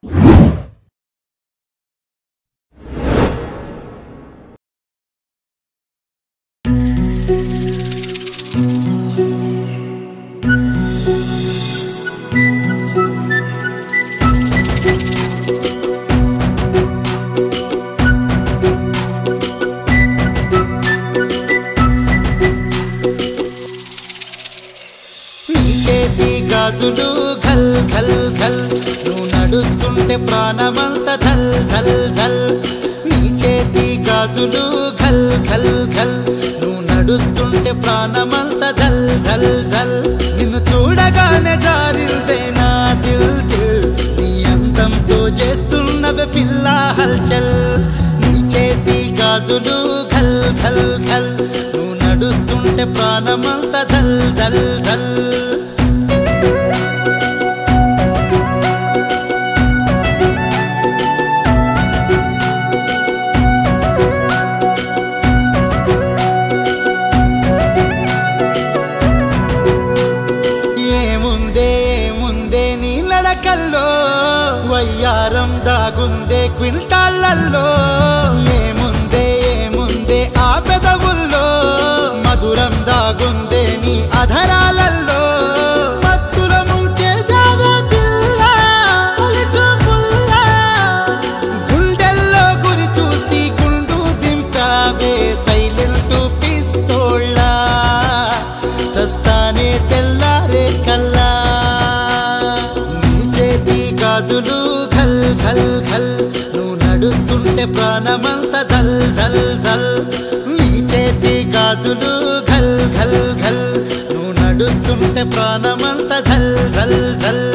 నీ చేతి గాజులు ఘల్ ఘల్ ఘల్ నువ్వు నడుస్తుంటే ప్రాణమంత ఝల్ ఝల్ ఝల్ నీ చేతి గాజులు ఘల్ ఘల్ ఘల్ నువ్వు నడుస్తుంటే ప్రాణమంత ఝల్ ఝల్ ఝల్ నిన్ను చూడగానే జారిందే నా దిల్ దిల్ నీ అందంతో చేస్తున్నవే పిల్ల హల్చల్ నీ చేతి గాజులు ఘల్ ఘల్ ఘల్ నువ్వు నడుస్తుంటే ప్రాణమంతా ఝల్ ఝల్ ఝల్ ఏముందే ఏముందే నీ నడకల్లో వయ్యారం దాగుందే క్వింటాళ్ళల్లో ఏముందే ఏముందే ఆ పెదవుల్లో మధురం దాగుందే నీ అధరాలల్లో మత్తుల ముంచేసావే పిల్ల కొలిచు పుల్ల గుండెల్లో గురి చూసి గుండు దింపావే సైలెంట్ పిస్తోళ్ళ చస్తానే తెల్లారే కల్లా నీ చేతి గాజులు ఘల్ ఘల్ ఘల్ నువ్వు నడుస్తుంటే ప్రాణమంతా జల్ జల్ జల్ నీ చేతి గాజులు ఘల్ ఘల్ ఘల్ నువ్వు నడుస్తుంటే ప్రాణమంతా జల్ జల్ జల్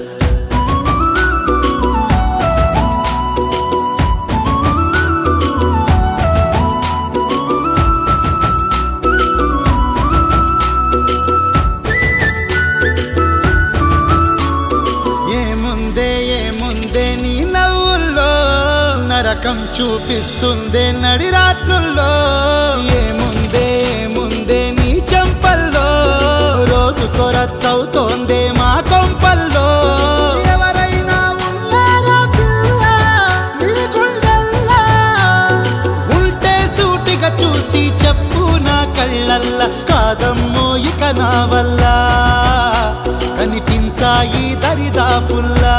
ఏముందే ఏముందే నీ నవ్వుల్లో నరకం చూపిస్తుందే నడి రాత్రుల్లో ఏముందే ఏముందే నీ చెంపల్లో రోజు కొరచవుతోందే మా కొంపల్లో ఎవరైనా ఉన్నారా పిల్ల నీ గుండెల్లా ఉంటే సూటిగా చూసి చెప్పు నా కళ్ళల్లా కాదమ్మో ఇక నా వల్ల కనిపించాయి దరిదాపుల్లా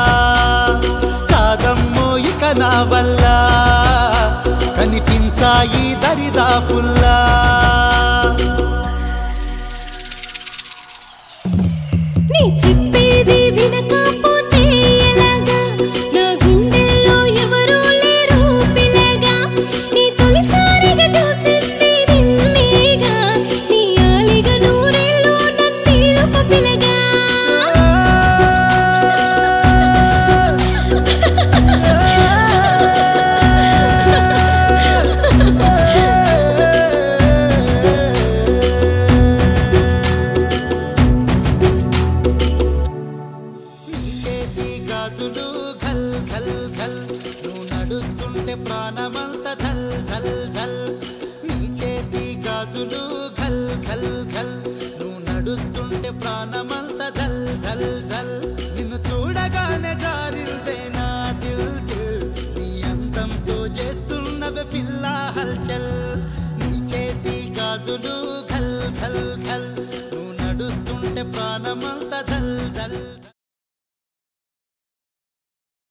కాదమ్మో ఇక నా వల్ల కనిపించాయి దరిదాపుల్లా నీ చెప్పేది వినకపోతే ఎలాగా నా గుండెల్లో ఎవరూ లేరు పిల్లగా నీ తొలిసారిగా చూసింది నిన్నేగా నీ ఆలిగా నూరేళ్ళు నన్నేలుప పిల్లగా నీ చేతి గాజులు ఘల్ ఘల్ ఘల్ నువ్వు నడుస్తుంటే ప్రాణమంత ఝల్ ఝల్ ఝల్ నీ చేతి గాజులు ఘల్ ఘల్ ఘల్ నువ్వు నడుస్తుంటే ప్రాణమంత ఝల్ ఝల్ ఝల్ నిన్ను చూడగానే జారిందే నా దిల్ దిల్ నీ అందంతో చేస్తున్నవే పిల్ల హల్చల్ నీ చేతి గాజులు ఘల్ ఘల్ ఘల్ నువ్వు నడుస్తుంటే ప్రాణమంతా ఝల్ ఝల్